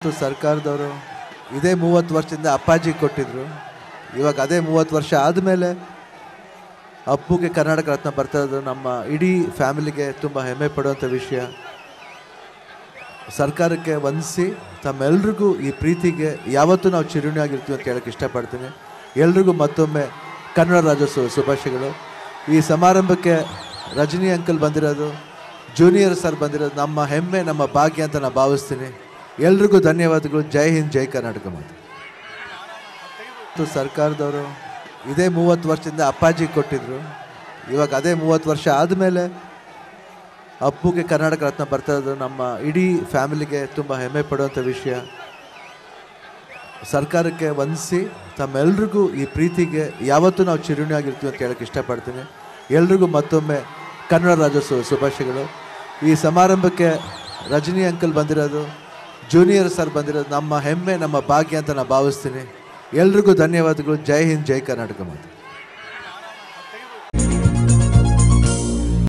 ಮತ್ತು ಸರ್ಕಾರದವರು ಇದೇ ಮೂವತ್ತು ವರ್ಷದಿಂದ ಅಪ್ಪಾಜಿ ಕೊಟ್ಟಿದ್ರು ಇವಾಗ ಅದೇ ಮೂವತ್ತು ವರ್ಷ ಆದಮೇಲೆ ಅಪ್ಪುಗೆ ಕರ್ನಾಟಕ ರತ್ನ ಬರ್ತಾ ಇರೋದು ನಮ್ಮ ಇಡೀ ಫ್ಯಾಮಿಲಿಗೆ ತುಂಬ ಹೆಮ್ಮೆ ಪಡುವಂಥ ವಿಷಯ ಸರ್ಕಾರಕ್ಕೆ ವಂದಿಸಿ ತಮ್ಮೆಲ್ರಿಗೂ ಈ ಪ್ರೀತಿಗೆ ಯಾವತ್ತೂ ನಾವು ಚಿರುಣಿಯಾಗಿರ್ತೀವಿ ಅಂತ ಹೇಳಕ್ಕೆ ಇಷ್ಟಪಡ್ತೀನಿ ಎಲ್ರಿಗೂ ಮತ್ತೊಮ್ಮೆ ಕನ್ನಡ ರಾಜ್ಯೋತ್ಸವ ಶುಭಾಶಯಗಳು ಈ ಸಮಾರಂಭಕ್ಕೆ ರಜನಿ ಅಂಕಲ್ ಬಂದಿರೋದು ಜೂನಿಯರ್ ಸರ್ ಬಂದಿರೋದು ನಮ್ಮ ಹೆಮ್ಮೆ ನಮ್ಮ ಭಾಗ್ಯ ಅಂತ ನಾನು ಭಾವಿಸ್ತೀನಿ ಎಲ್ರಿಗೂ ಧನ್ಯವಾದಗಳು ಜೈ ಹಿಂದ್ ಜೈ ಕರ್ನಾಟಕ ಮಾತು ಮತ್ತು ಸರ್ಕಾರದವರು ಇದೇ ಮೂವತ್ತು ವರ್ಷದಿಂದ ಅಪ್ಪಾಜಿ ಕೊಟ್ಟಿದ್ರು ಇವಾಗ ಅದೇ ಮೂವತ್ತು ವರ್ಷ ಆದಮೇಲೆ ಅಪ್ಪುಗೆ ಕರ್ನಾಟಕ ರತ್ನ ಬರ್ತಾ ಇರೋದು ನಮ್ಮ ಇಡೀ ಫ್ಯಾಮಿಲಿಗೆ ತುಂಬ ಹೆಮ್ಮೆ ಪಡುವಂಥ ವಿಷಯ ಸರ್ಕಾರಕ್ಕೆ ವಂದಿಸಿ ತಮ್ಮೆಲ್ರಿಗೂ ಈ ಪ್ರೀತಿಗೆ ಯಾವತ್ತೂ ನಾವು ಚಿರುಣಿಯಾಗಿರ್ತೀವಿ ಅಂತ ಹೇಳಕ್ಕೆ ಇಷ್ಟಪಡ್ತೀನಿ ಎಲ್ರಿಗೂ ಮತ್ತೊಮ್ಮೆ ಕನ್ನಡ ರಾಜ್ಯೋತ್ಸವ ಶುಭಾಶಯಗಳು ಈ ಸಮಾರಂಭಕ್ಕೆ ರಜನಿ ಅಂಕಲ್ ಬಂದಿರೋದು ಜೂನಿಯರ್ ಸರ್ ಬಂದಿರೋದು ನಮ್ಮ ಹೆಮ್ಮೆ ನಮ್ಮ ಭಾಗ್ಯ ಅಂತ ನಾನು ಭಾವಿಸ್ತೀನಿ ಎಲ್ರಿಗೂ ಧನ್ಯವಾದಗಳು ಜೈ ಹಿಂದ್ ಜೈ ಕರ್ನಾಟಕ ಮಾತು